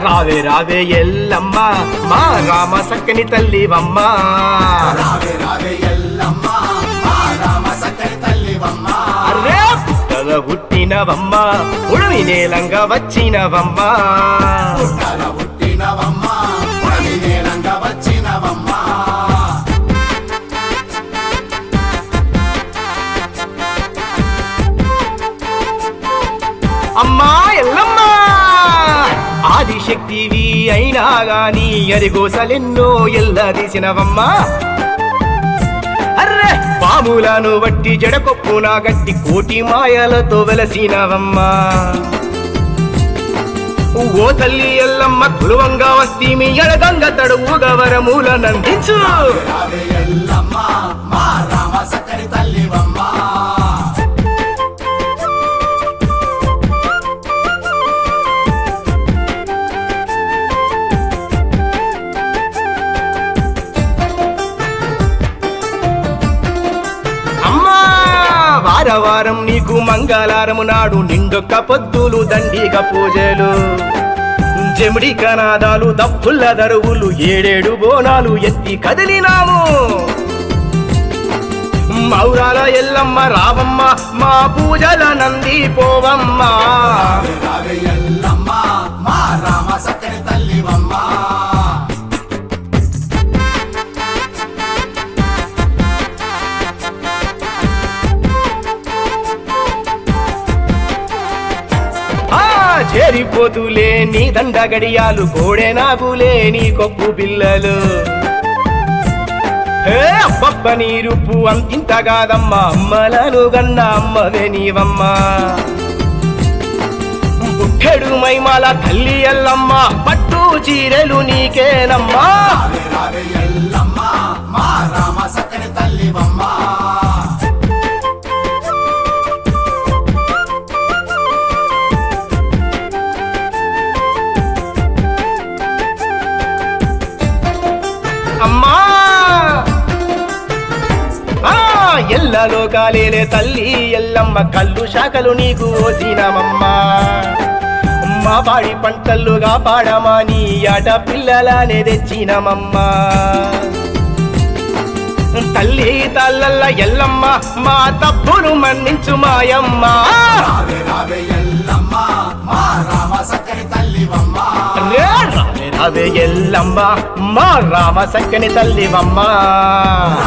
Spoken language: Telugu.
రావే రావే ఎల్లమ్మ మా రామ సక్కని తల్లివమ్మ రావే రావే ఎల్లమ్మ మా రామ సక్కని తల్లివమ్మ అరే పుట్టల పుట్టినవమ్మ ఉడివి నేలంగా వచ్చినవమ్మ పుట్టల పుట్టినవమ్మ పుడమి నేలంగా వచ్చినవమ్మ అమ్మా ఎల్లమ్మ ఆదిశక్తివి అయినా గాని అరిగోసలెన్నో ఎల్లదీసినవమ్మా అర్రే పాములను వట్టి జడకొప్పున గట్టి కోటి మాయలతో వెలసినవమ్మా ఓ తల్లి ఎల్లమ్మ కులువంగా వస్తీమి ఎడగంగ తడువుగా వరమూల నందించు రావే ఎల్లమ్మ మా రామ సక్కని తల్లివమ్మ అమ్మా వారవారం నీకు మంగళారము నాడు నిండొక్క పొద్దులు దండిగ పూజలు జమిడి కనాదాలు దప్పుల్ల దరువులు ఏడేడు బోనాలు ఎత్తి కదిలినాము మౌరాల ఎల్లమ్మ రావమ్మ మా పూజల నంది పోవమ్మ రావే రావే ఎల్లమ్మ మా రామ సక్కని తల్లివమ్మ ఆ చేరిపోతులే నీ దండ గడియాలు కోడే నాగులే నీ కొప్పు పిల్లలు ఏ అబ్బబ్బ నీ రూపు అంతింత కాదమ్మా అమ్మలను గన్న అమ్మవే నీవమ్మ బుట్టెడు మైమాల తల్లి ఎల్లమ్మ పట్టు చీరెలు నీకేనమ్మా రావే రావే ఎల్లమ్మ మా రామ సక్కని తల్లివమ్మ అమ్మా ఆ ఎల్లలో కాలేలే తల్లి ఎల్లమ్మ కళ్ళు శాఖలు నీకు ఓసినమమ్మా మా పాడి పంటల్లుగా పాడమా నీ ఆట పిల్లలనే తెచ్చినమమ్మా తల్లి తల్లల్ల ఎల్లమ్మ మా తప్పును మన్నించు మాయమ్మ రావే రావే ఎల్లమ్మ మా రామ సక్కని తల్లివమ్మ రే రావే రావే ఎల్లమ్మ మా రామ సక్కని తల్లివమ్మ